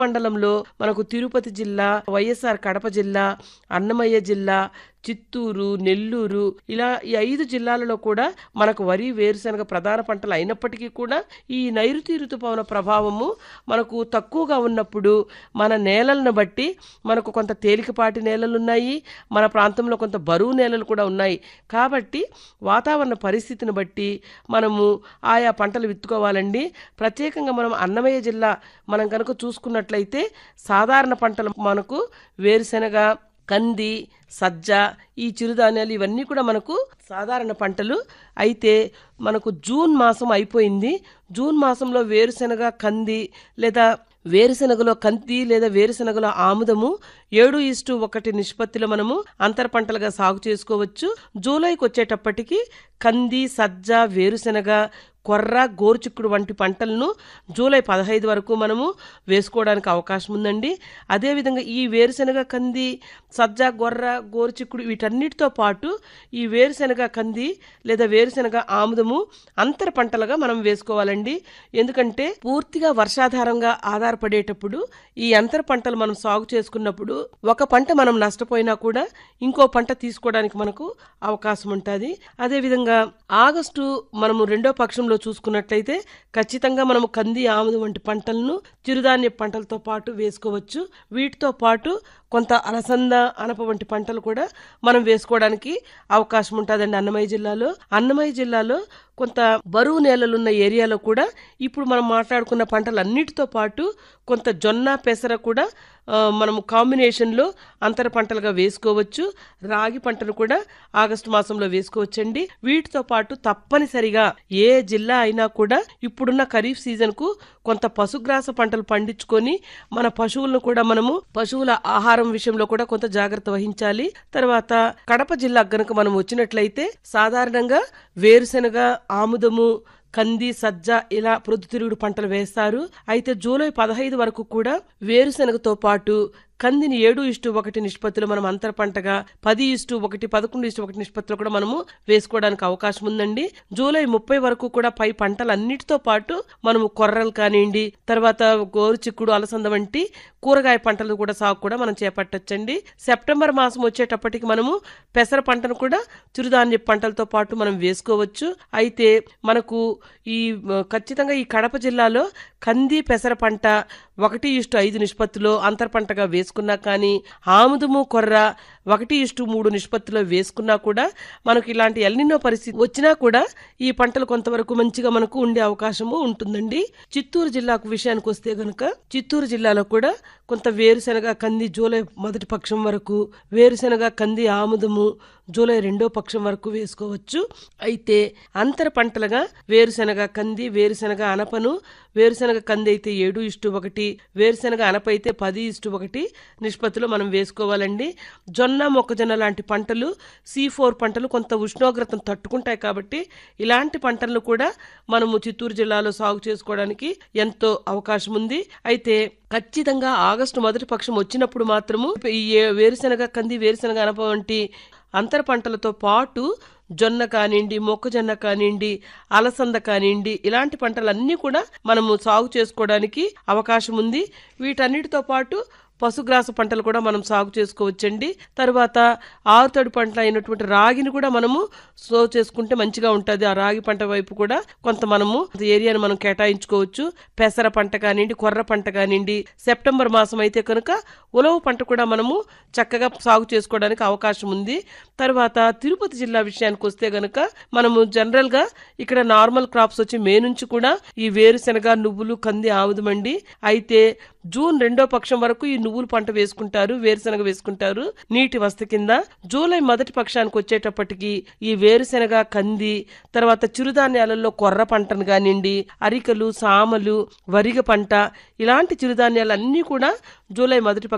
మండలంలో మనకు తిరుపతి జిల్లా వైఎస్ఆర్ కడప జిల్లా అన్నమయ్య జిల్లా చిత్తూరు నెల్లూరు ఇలా ఈ ఐదు జిల్లాలలో కూడా మనకు వరి వేరుశనగ ప్రధాన పంటలు అయినప్పటికీ కూడా ఈ నైరుతి ఋతుపవన ప్రభావము మనకు తక్కువగా ఉన్నప్పుడు మన నేలలను బట్టి మనకు కొంత తేలికపాటి నేలలు ఉన్నాయి మన ప్రాంతంలో కొంత బరువు నేలలు కూడా ఉన్నాయి కాబట్టి వాతావరణ పరిస్థితిని బట్టి మనము ఆయా పంటలు విత్తుకోవాలండి ప్రత్యేకంగా మనం అన్నమయ్య జిల్లా మనం కనుక చూసుకున్నట్లయితే సాధారణ పంటలు మనకు వేరుశెనగ కంది సజ్జ ఈ చిరుధాన్యాలు ఇవన్నీ కూడా మనకు సాధారణ పంటలు అయితే మనకు జూన్ మాసం అయిపోయింది జూన్ మాసంలో వేరుశెనగ కంది లేదా వేరుశెనగలో కంది లేదా వేరుశెనగలో ఆముదము ఏడు ఇస్టు ఒకటి నిష్పత్తిలో మనము అంతర పంటలుగా సాగు చేసుకోవచ్చు జూలైకి వచ్చేటప్పటికి కంది సజ్జ వేరుశెనగ కొర్ర గోరుచిక్కుడు వంటి పంటలను జూలై పదహైదు వరకు మనము వేసుకోవడానికి అవకాశం ఉందండి అదేవిధంగా ఈ వేరుశెనగ కంది సజ్జ గొర్ర గోరుచిక్కుడు వీటన్నిటితో పాటు ఈ వేరుశెనగ కంది లేదా వేరుశెనగ ఆముదము అంతర పంటలుగా మనం వేసుకోవాలండి ఎందుకంటే పూర్తిగా వర్షాధారంగా ఆధారపడేటప్పుడు ఈ అంతర పంటలు మనం సాగు చేసుకున్నప్పుడు ఒక పంట మనం నష్టపోయినా కూడా ఇంకో పంట తీసుకోవడానికి మనకు అవకాశం ఉంటుంది అదేవిధంగా ఆగస్టు మనము రెండో పక్షంలో చూసుకున్నట్లయితే ఖచ్చితంగా మనము కంది ఆముదం వంటి పంటలను చిరుధాన్య పంటలతో పాటు వేసుకోవచ్చు వీటితో పాటు కొంత అలసంద అనప వంటి పంటలు కూడా మనం వేసుకోవడానికి అవకాశం ఉంటుందండి అన్నమయ్య జిల్లాలో అన్నమయ్య జిల్లాలో కొంత బరువు నేలలున్న ఏరియాలో కూడా ఇప్పుడు మనం మాట్లాడుకున్న పంటలన్నిటితో పాటు కొంత జొన్న పెసర కూడా ఆ, మనము కాంబినేషన్లో అంతర పంటలుగా వేసుకోవచ్చు రాగి పంటను కూడా ఆగస్టు మాసంలో వేసుకోవచ్చండి వీటితో పాటు తప్పనిసరిగా ఏ జిల్లా అయినా కూడా ఇప్పుడున్న ఖరీఫ్ సీజన్కు కొంత పశుగ్రాస పంటలు పండించుకొని మన పశువులను కూడా మనము పశువుల ఆహారం విషయంలో కూడా కొంత జాగ్రత్త వహించాలి తర్వాత కడప జిల్లా గనుక మనం వచ్చినట్లయితే సాధారణంగా వేరుశెనగ ఆముదము కంది సజ్జ ఇలా ప్రొద్దుతిరుగుడు పంటలు వేస్తారు అయితే జూలై పదహైదు వరకు కూడా వేరుశెనగతో పాటు కందిని ఏడు ఇష్టు ఒకటి నిష్పత్తిలో మనం అంతర పంటగా పది ఇష్టు ఒకటి పదకొండు ఇష్టు ఒకటి నిష్పత్తిలో కూడా మనము వేసుకోవడానికి అవకాశం ఉందండి జూలై ముప్పై వరకు కూడా పై పంటలన్నిటితో పాటు మనము కొర్రలు కానివ్వండి తర్వాత గోరు చిక్కుడు అలసంద వంటి కూరగాయ పంటలు కూడా సాగు కూడా మనం చేపట్టొచ్చండి సెప్టెంబర్ మాసం వచ్చేటప్పటికి మనము పెసర పంటను కూడా చిరుధాన్య పంటలతో పాటు మనం వేసుకోవచ్చు అయితే మనకు ఈ ఆ, ఖచ్చితంగా ఈ కడప జిల్లాలో కంది పెసర పంట ఒకటి ఇష్టు ఐదు నిష్పత్తిలో అంతర పంటగా వేసుకున్నా కానీ ఆముదము కొర్ర ఒకటి ఇష్టు మూడు నిష్పత్తిలో వేసుకున్నా కూడా మనకు ఇలాంటి ఎల్నినో పరిస్థితి వచ్చినా కూడా ఈ పంటలు కొంతవరకు మంచిగా మనకు ఉండే అవకాశము ఉంటుందండి చిత్తూరు జిల్లాకు విషయానికి వస్తే గనుక చిత్తూరు జిల్లాలో కూడా కొంత వేరుశెనగ కంది జూలై మొదటి పక్షం వరకు వేరుశెనగ కంది ఆముదము జూలై రెండో పక్షం వరకు వేసుకోవచ్చు అయితే అంతర పంటలుగా వేరుశెనగ కంది వేరుశెనగ అనపను వేరుశెనగ కంది అయితే ఏడు ఇష్టు ఒకటి వేరుశెనగ అనప అయితే పది ఇష్టు ఒకటి నిష్పత్తిలో మనం వేసుకోవాలండి జొన్న మొక్కజొన్న లాంటి పంటలు సి ఫోర్ పంటలు కొంత ఉష్ణోగ్రతను తట్టుకుంటాయి కాబట్టి ఇలాంటి పంటలను కూడా మనము చిత్తూరు జిల్లాలో సాగు చేసుకోవడానికి ఎంతో అవకాశం ఉంది అయితే ఖచ్చితంగా ఆగస్టు మొదటి పక్షం వచ్చినప్పుడు మాత్రము ఈ ఏ- వేరుశెనగ కంది వేరుశెనగ అనప వంటి అంతర పంటలతో పాటు జొన్న కానివ్వండి మొక్కజొన్న కానివ్వండి అలసంద కానివ్వండి ఇలాంటి పంటలన్నీ కూడా మనము సాగు చేసుకోవడానికి అవకాశం ఉంది వీటన్నిటితో పాటు పశుగ్రాస పంటలు కూడా మనం సాగు చేసుకోవచ్చండి తర్వాత ఆరుతడి పంటలు అయినటువంటి రాగిని కూడా మనము సో చేసుకుంటే మంచిగా ఉంటుంది ఆ రాగి పంట వైపు కూడా కొంత మనము ఏరియాను మనం కేటాయించుకోవచ్చు పెసర పంట కానివ్వండి కొర్ర పంట కానివ్వండి సెప్టెంబర్ మాసం అయితే కనుక ఉలవ పంట కూడా మనము చక్కగా సాగు చేసుకోవడానికి అవకాశం ఉంది తర్వాత తిరుపతి జిల్లా విషయానికి వస్తే గనుక మనము జనరల్ గా ఇక్కడ నార్మల్ క్రాప్స్ వచ్చి మే నుంచి కూడా ఈ వేరుశెనగ నువ్వులు కంది ఆముదమండి అయితే జూన్ రెండో పక్షం వరకు ఈ నువ్వులు పంట వేసుకుంటారు వేరుశెనగ వేసుకుంటారు నీటి వసతి కింద జూలై మొదటి పక్షానికి వచ్చేటప్పటికి ఈ వేరుశెనగ కంది తర్వాత చిరుధాన్యాలలో కొర్ర పంటను కానివ్వండి అరికలు సామలు వరిగ పంట ఇలాంటి చిరుధాన్యాలన్నీ కూడా జూలై మొదటి పక్షం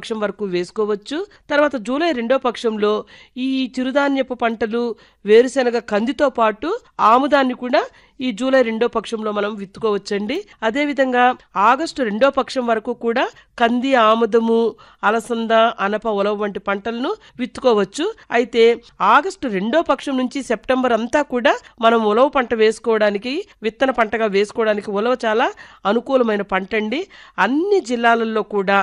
పక్షం వరకు వేసుకోవచ్చు తర్వాత జూలై రెండో పక్షంలో ఈ చిరుధాన్యపు పంటలు వేరుశెనగ కందితో పాటు ఆముదాన్ని కూడా ఈ జూలై రెండో పక్షంలో మనం విత్తుకోవచ్చండి అదేవిధంగా ఆగస్టు రెండో పక్షం వరకు కూడా కంది ఆముదము అలసంద అనప ఉలవ వంటి పంటలను విత్తుకోవచ్చు అయితే ఆగస్టు రెండో పక్షం నుంచి సెప్టెంబర్ అంతా కూడా మనం ఉలవ పంట వేసుకోవడానికి విత్తన పంటగా వేసుకోవడానికి ఉలవ చాలా అనుకూలమైన పంట అండి అన్ని జిల్లాలలో కూడా